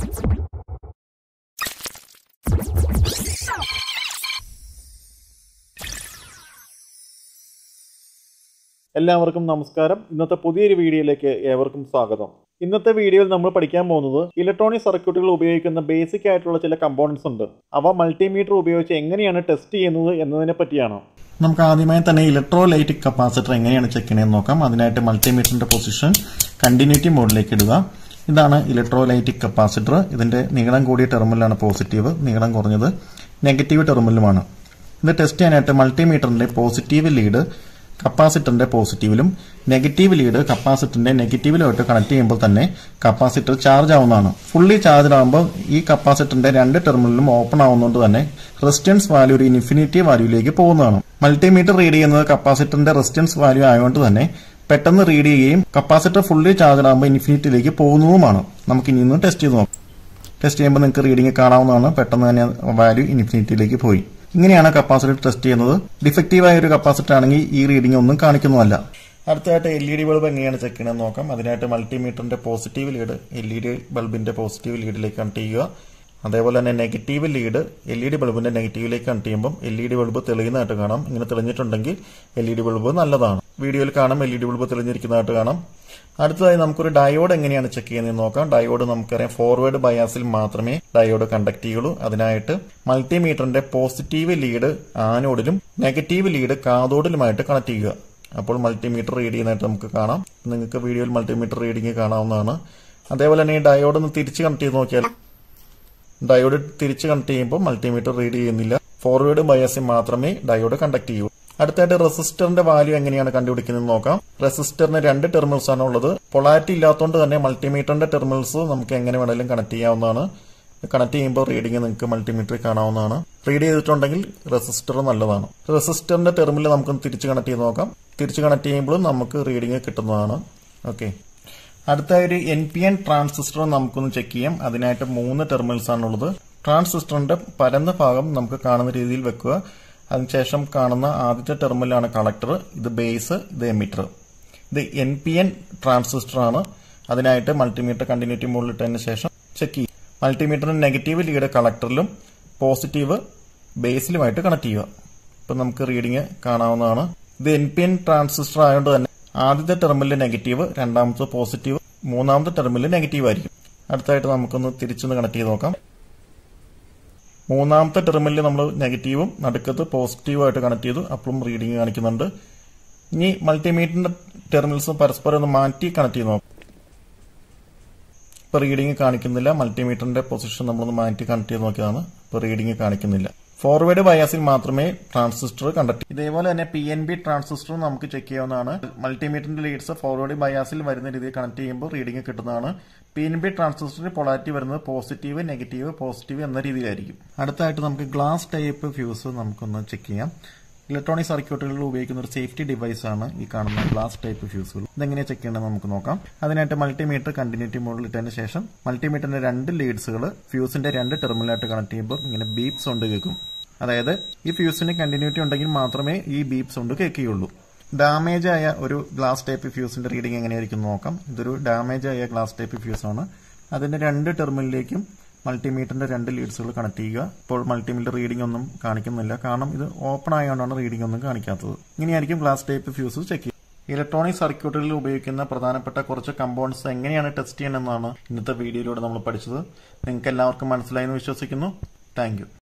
എല്ലാവർക്കും നമസ്കാരം ഇന്നത്തെ പുതിയൊരു വീഡിയോയിലേക്ക് ഏവർക്കും സ്വാഗതം ഇന്നത്തെ വീഡിയോയിൽ നമ്മൾ പഠിക്കാൻ പോകുന്നത് ഇലക്ട്രോണിക് സർക്യൂട്ടുകൾ ഉപയോഗിക്കുന്ന ബേസിക് ആയിട്ടുള്ള ചില കമ്പോണൻസ് ഉണ്ട് അവ മൾട്ടിമീറ്റർ ഉപയോഗിച്ച് എങ്ങനെയാണ് ടെസ്റ്റ് ചെയ്യുന്നത് എന്നതിനെ പറ്റിയാണ് നമുക്ക് ആദ്യമായി തന്നെ ഇലക്ട്രോലൈറ്റിക് കപ്പാസിറ്റർ എങ്ങനെയാണ് ചെക്ക് ചെയ്യണമെന്ന് നോക്കാം അതിനായിട്ട് മൾട്ടിമീറ്ററിന്റെ പൊസിഷൻ കണ്ടിന്യൂറ്റി മോഡിലേക്ക് ഇടുക ഇതാണ് ഇലക്ട്രോലൈറ്റിക് കപ്പാസിറ്റർ ഇതിന്റെ നീളം കൂടിയ ടെർമിനലാണ് പോസിറ്റീവ് നീളം കുറഞ്ഞത് നെഗറ്റീവ് ടെർമിനലുമാണ് ഇത് ടെസ്റ്റ് ചെയ്യാനായിട്ട് മൾട്ടിമീറ്ററിന്റെ പോസിറ്റീവ് ലീഡ് കപ്പാസിറ്ററിന്റെ പോസിറ്റീവിലും നെഗറ്റീവ് ലീഡ് കപ്പാസിറ്ററിന്റെ നെഗറ്റീവിലുമായിട്ട് കണക്ട് ചെയ്യുമ്പോൾ തന്നെ കപ്പാസിറ്റർ ചാർജ് ആവുന്നതാണ് ഫുള്ളി ചാർജ് ആകുമ്പോൾ ഈ കപ്പാസിറ്ററിന്റെ രണ്ട് ടെർമിനലും ഓപ്പൺ ആവുന്നതുകൊണ്ട് തന്നെ റെസിസ്റ്റൻസ് വാല്യൂ ഒരു ഇൻഫിനിറ്റി വാല്യൂയിലേക്ക് പോകുന്നതാണ് മൾട്ടിമീറ്റർ റീഡ് ചെയ്യുന്നത് കപ്പാസിറ്ററിന്റെ റെസിസ്റ്റൻസ് വാല്യൂ ആയതുകൊണ്ട് തന്നെ പെട്ടെന്ന് റീഡ് ചെയ്യുകയും കപ്പാസിറ്റർ ഫുള്ളി ചാർജ് ആകുമ്പോൾ ഇൻഫിനിറ്റിയിലേക്ക് പോകുന്നതുമാണ് നമുക്ക് ഇനി ഒന്ന് ടെസ്റ്റ് ചെയ്ത് നോക്കാം ടെസ്റ്റ് ചെയ്യുമ്പോൾ നിങ്ങൾക്ക് റീഡിംഗ് കാണാവുന്നതാണ് പെട്ടെന്ന് തന്നെ വാല്യൂ ഇൻഫിനിറ്റിയിലേക്ക് പോയി ഇങ്ങനെയാണ് കപ്പാസിറ്റർ ടെസ്റ്റ് ചെയ്യുന്നത് ഡിഫക്റ്റീവ് ആയ ഒരു കപ്പാസിറ്റർ ആണെങ്കിൽ ഈ റീഡിംഗ് ഒന്നും കാണിക്കുന്നതല്ല അടുത്തതായിട്ട് എൽ ഇ ഡി ബൾബ് എങ്ങനെയാണ് ചെക്ക് ചെയ്യണമെന്ന് നോക്കാം അതിനായിട്ട് മൾട്ടിമീറ്ററിന്റെ positive lead L E D ബൾബിന്റെ പോസിറ്റീവ് ലീഡിലേക്ക് കണക്ട് ചെയ്യുക അതേപോലെ തന്നെ negative lead L E D ബൾബിന്റെ നെഗറ്റീവിലേക്ക് കണക്ട് ചെയ്യുമ്പോൾ എൽ ഇ ഡി ബൾബ് തെളിയുന്നതായിട്ട് കാണാം ഇങ്ങനെ തെളിഞ്ഞിട്ടുണ്ടെങ്കിൽ എൽ ഇ ഡി ബൾബ് നല്ലതാണ് വീഡിയോയിൽ കാണാം എൽ ഇ ഡി ബൾബ് തെളിഞ്ഞിരിക്കുന്നതായിട്ട് കാണാം അടുത്തതായി നമുക്കൊരു ഡയോഡ് എങ്ങനെയാണ് ചെക്ക് ചെയ്യുന്നത് നോക്കാം ഡയോഡ് നമുക്കറിയാം ഫോർവേഡ് ബയാസിൽ മാത്രമേ ഡയോഡ് കണ്ടക്ട് ചെയ്യുള്ളൂ അതിനായിട്ട് മൾട്ടിമീറ്ററിന്റെ പോസിറ്റീവ് ലീഡ് ആനോഡിലും നെഗറ്റീവ് ലീഡ് കാതോഡിലുമായിട്ട് കണക്ട് ചെയ്യുക അപ്പോൾ മൾട്ടിമീറ്റർ റീഡ് ചെയ്യുന്നതായിട്ട് നമുക്ക് കാണാം നിങ്ങൾക്ക് വീഡിയോയിൽ മൾട്ടിമീറ്റർ റീഡിംഗ് കാണാവുന്നതാണ് അതേപോലെ തന്നെ ഈ ഡയോഡ് ഒന്ന് തിരിച്ച് കണക്ട് ചെയ്ത് നോക്കിയാൽ ഡയോഡ് തിരിച്ച് കണക്ട് ചെയ്യുമ്പോൾ മൾട്ടിമീറ്റർ റീഡ് ചെയ്യുന്നില്ല ഫോർവേഡ് ബയാസിൽ മാത്രമേ ഡയോഡ് കണ്ടക്ട് ചെയ്യൂ അടുത്തായിട്ട് റെസിസ്റ്ററിന്റെ വാല്യൂ എങ്ങനെയാണ് കണ്ടുപിടിക്കുന്നത് നോക്കാം റെസിസ്റ്ററിന് രണ്ട് ടെർമിനൽസ് ആണ് ഉള്ളത് പൊളാരിറ്റി ഇല്ലാത്തതുകൊണ്ട് തന്നെ മൾട്ടിമീറ്ററിന്റെ ടെർമിനൽസ് നമുക്ക് എങ്ങനെ വേണമെങ്കിലും കണക്ട് ചെയ്യാവുന്നതാണ് കണക്ട് ചെയ്യുമ്പോൾ റീഡിംഗ് നിങ്ങൾക്ക് മൾട്ടിമീറ്ററിൽ കാണാവുന്നതാണ് റീഡ് ചെയ്തിട്ടുണ്ടെങ്കിൽ റെസിസ്റ്റർ നല്ലതാണ് റെസിസ്റ്ററിന്റെ ടെർമിനൽ നമുക്ക് തിരിച്ച് കണക്ട് ചെയ്ത് നോക്കാം തിരിച്ച് കണക്ട് ചെയ്യുമ്പോൾ നമുക്ക് റീഡിംഗ് കിട്ടുന്നതാണ് ഓക്കെ അടുത്ത ഒരു എൻ പി എൻ ട്രാൻസിസ്റ്റർ നമുക്കൊന്ന് ചെക്ക് ചെയ്യാം അതിനായിട്ട് മൂന്ന് ടെർമിനൽസ് ആണുള്ളത് ട്രാൻസിസ്റ്ററിന്റെ പരന്ന ഭാഗം നമുക്ക് കാണുന്ന രീതിയിൽ വെക്കുക അതിനുശേഷം കാണുന്ന ആദ്യത്തെ ടെർമിനലാണ് കളക്ടർ ഇത് ബേസ് ഇത് എമിറ്റർ ഇത് എൻ പി എൻ ട്രാൻസിസ്റ്റർ ആണ് അതിനായിട്ട് മൾട്ടിമീറ്റർ കണ്ടിന്യൂറ്റി മുകളിൽ ഇട്ടതിന് ശേഷം ചെക്ക് ചെയ്യും മൾട്ടിമീറ്ററിന് നെഗറ്റീവ് ലീഡ് കളക്ടറിലും പോസിറ്റീവ് ബേസിലുമായിട്ട് കണക്ട് ചെയ്യുക ഇപ്പൊ നമുക്ക് റീഡിംഗ് കാണാവുന്നതാണ് ഇത് എൻ പി എൻ ട്രാൻസിസ്റ്റർ ആയതുകൊണ്ട് തന്നെ ആദ്യത്തെ ടെർമിനൽ നെഗറ്റീവ് രണ്ടാമത്തെ പോസിറ്റീവ് മൂന്നാമത്തെ ടെർമിനൽ നെഗറ്റീവ് ആയിരിക്കും അടുത്തായിട്ട് നമുക്കൊന്ന് തിരിച്ചൊന്ന് കണക്ട് ചെയ്ത് നോക്കാം മൂന്നാമത്തെ ടെർമിനൽ നമ്മൾ നെഗറ്റീവും നടുക്കത്ത് പോസിറ്റീവായിട്ട് കണക്ട് ചെയ്തു അപ്പോഴും റീഡിംഗ് കാണിക്കുന്നുണ്ട് ഇനി മൾട്ടിമീറ്ററിന്റെ ടെർമിനൽസ് പരസ്പരം ഒന്ന് മാറ്റി കണക്ട് ചെയ്ത് നോക്കാം ഇപ്പൊ റീഡിംഗ് കാണിക്കുന്നില്ല മൾട്ടിമീറ്ററിന്റെ പൊസിഷൻ നമ്മളൊന്ന് മാറ്റി കണക്ട് ചെയ്ത് നോക്കിയതാണ് ഇപ്പൊ റീഡിംഗ് കാണിക്കുന്നില്ല ഫോർവേഡ് ബയാസിൽ മാത്രമേ ട്രാൻസിസ്റ്റർ കണ്ടക്ട് ഇതേപോലെ തന്നെ പി എൻ ബി ട്രാൻസിസ്റ്റർ നമുക്ക് ചെക്ക് ചെയ്യാവുന്നതാണ് മൾട്ടിമീറ്ററിന്റെ ലീഡ്സ് ഫോർവേഡ് ബയാസിൽ വരുന്ന രീതിയിൽ കണക്ട് ചെയ്യുമ്പോൾ റീഡിംഗ് കിട്ടുന്നതാണ് പി എൻ ബി ട്രാൻസിസ്റ്ററിന് പൊളാരിറ്റി വരുന്നത് പോസിറ്റീവ് നെഗറ്റീവ് പോസിറ്റീവ് എന്ന രീതിയിലായിരിക്കും അടുത്തായിട്ട് നമുക്ക് ഗ്ലാസ് ടൈപ്പ് ഫ്യൂസ് നമുക്കൊന്ന് ചെക്ക് ചെയ്യാം ഇലക്ട്രോണിക് സർക്യൂട്ടുകളിൽ ഉപയോഗിക്കുന്ന ഒരു സേഫ്റ്റി ഡിവൈസ് ആണ് ഈ കാണുന്ന ഗ്ലാസ് ടൈപ്പ് ഫ്യൂസുകൾ ഇതെങ്ങനെ ചെക്ക് ചെയ്യണമെന്ന് നമുക്ക് നോക്കാം അതിനായിട്ട് മൾട്ടിമീറ്റർ കണ്ടിന്യൂറ്റി മോഡിൽ ഇട്ടതിന് ശേഷം മൾട്ടിമീറ്ററിന്റെ രണ്ട് ലീഡ്സുകൾ ഫ്യൂസിന്റെ രണ്ട് ടെർമിനലായിട്ട് കണക്ട് ചെയ്യുമ്പോൾ ഇങ്ങനെ ബീപ്പ് സൗണ്ട് കേൾക്കും അതായത് ഈ ഫ്യൂസിന് കണ്ടിന്യൂറ്റി ഉണ്ടെങ്കിൽ മാത്രമേ ഈ ബീപ്പ് സൗണ്ട് കേൾക്കുകയുള്ളൂ ഡാമേജ് ആയ ഒരു ഗ്ലാസ് ടൈപ്പ് ഫ്യൂസിന്റെ റീഡിംഗ് എങ്ങനെയായിരിക്കും നോക്കാം ഇതൊരു ഡാമേജ് ആയ ഗ്ലാസ് ടൈപ്പ് ഫ്യൂസ് ആണ് അതിന്റെ രണ്ട് ടെർമിനലിലേക്കും മൾട്ടിമീറ്ററിന്റെ രണ്ട് ലീഡ്സുകൾ കണക്ട് ചെയ്യുക ഇപ്പോൾ മൾട്ടിമീറ്റർ റീഡിംഗ് ഒന്നും കാണിക്കുന്നില്ല കാരണം ഇത് ഓപ്പൺ ആയതുകൊണ്ടാണ് റീഡിംഗ് ഒന്നും കാണിക്കാത്തത് ഇങ്ങനെയായിരിക്കും ഗ്ലാസ് ടൈപ്പ് ഫ്യൂസ് ചെക്ക് ചെയ്യുക ഇലക്ട്രോണിക് സർക്യൂട്ടുകളിൽ ഉപയോഗിക്കുന്ന പ്രധാനപ്പെട്ട കുറച്ച് കമ്പോണൻസ് എങ്ങനെയാണ് ടെസ്റ്റ് ചെയ്യണമെന്നാണ് ഇന്നത്തെ വീഡിയോയിലൂടെ നമ്മൾ പഠിച്ചത് നിങ്ങൾക്ക് എല്ലാവർക്കും മനസ്സിലായെന്ന് വിശ്വസിക്കുന്നു താങ്ക്